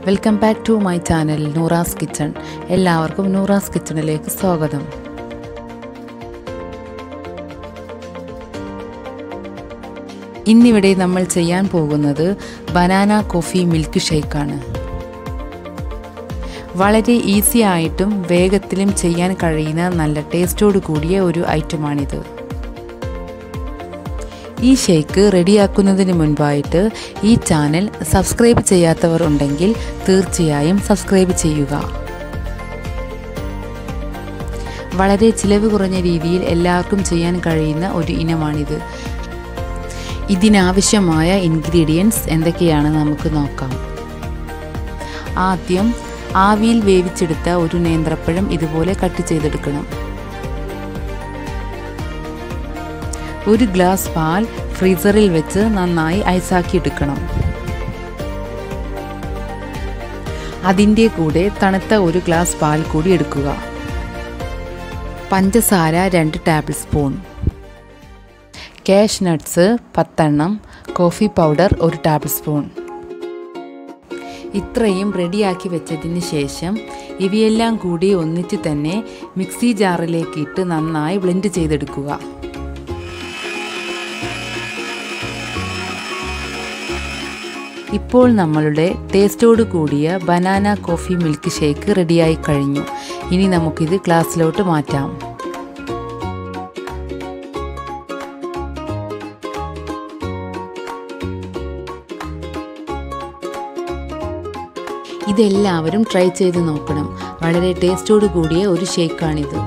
welcome back to my channel Noora's kitchen എല്ലാവർക്കും നൂറാസ് കിച്ചണിലേക്ക് സ്വാഗതം ഇന്നിവിടെ നമ്മൾ ചെയ്യാൻ പോകുന്നത് ബനാന കോഫി മിൽക്ക് ഷേക്കാണ് വളരെ ഈസി ആയിട്ടും വേഗത്തിലും ചെയ്യാൻ കഴിയുന്ന നല്ല ടേസ്റ്റോട് കൂടിയ ഒരു ഐറ്റമാണിത് ഈ ഷേക്ക് റെഡിയാക്കുന്നതിന് മുൻപായിട്ട് ഈ ചാനൽ സബ്സ്ക്രൈബ് ചെയ്യാത്തവർ ഉണ്ടെങ്കിൽ തീർച്ചയായും സബ്സ്ക്രൈബ് ചെയ്യുക വളരെ ചിലവ് കുറഞ്ഞ രീതിയിൽ എല്ലാവർക്കും ചെയ്യാൻ കഴിയുന്ന ഒരു ഇനമാണിത് ഇതിനാവശ്യമായ ഇൻഗ്രീഡിയൻസ് എന്തൊക്കെയാണെന്ന് നമുക്ക് നോക്കാം ആദ്യം ആവിയിൽ വേവിച്ചെടുത്ത ഒരു നേന്ത്രപ്പഴം ഇതുപോലെ കട്ട് ചെയ്തെടുക്കണം ഒരു ഗ്ലാസ് പാൽ ഫ്രീസറിൽ വെച്ച് നന്നായി ഐസാക്കി എടുക്കണം അതിൻ്റെ കൂടെ തണുത്ത ഒരു ഗ്ലാസ് പാൽ കൂടി എടുക്കുക പഞ്ചസാര രണ്ട് ടേബിൾ സ്പൂൺ കാഷ് നട്ട്സ് പത്തെണ്ണം കോഫി പൗഡർ ഒരു ടേബിൾ സ്പൂൺ ഇത്രയും റെഡിയാക്കി വെച്ചതിന് ശേഷം ഇവയെല്ലാം കൂടി ഒന്നിച്ച് തന്നെ മിക്സി ജാറിലേക്ക് ഇട്ട് നന്നായി ബ്ലെൻഡ് ചെയ്തെടുക്കുക ഇപ്പോൾ നമ്മളുടെ ടേസ്റ്റോട് കൂടിയ ബനാന കോഫി മിൽക്ക് ഷേക്ക് റെഡിയായി കഴിഞ്ഞു ഇനി നമുക്കിത് ഗ്ലാസ്സിലോട്ട് മാറ്റാം ഇതെല്ലാവരും ട്രൈ ചെയ്ത് നോക്കണം വളരെ ടേസ്റ്റോട് കൂടിയ ഒരു ഷേക്കാണിത്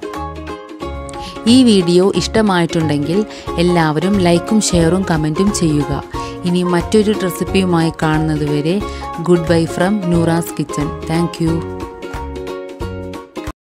ഈ വീഡിയോ ഇഷ്ടമായിട്ടുണ്ടെങ്കിൽ എല്ലാവരും ലൈക്കും ഷെയറും കമൻറ്റും ചെയ്യുക ഇനി മറ്റൊരു റെസിപ്പിയുമായി കാണുന്നതുവരെ good bye from Noora's kitchen thank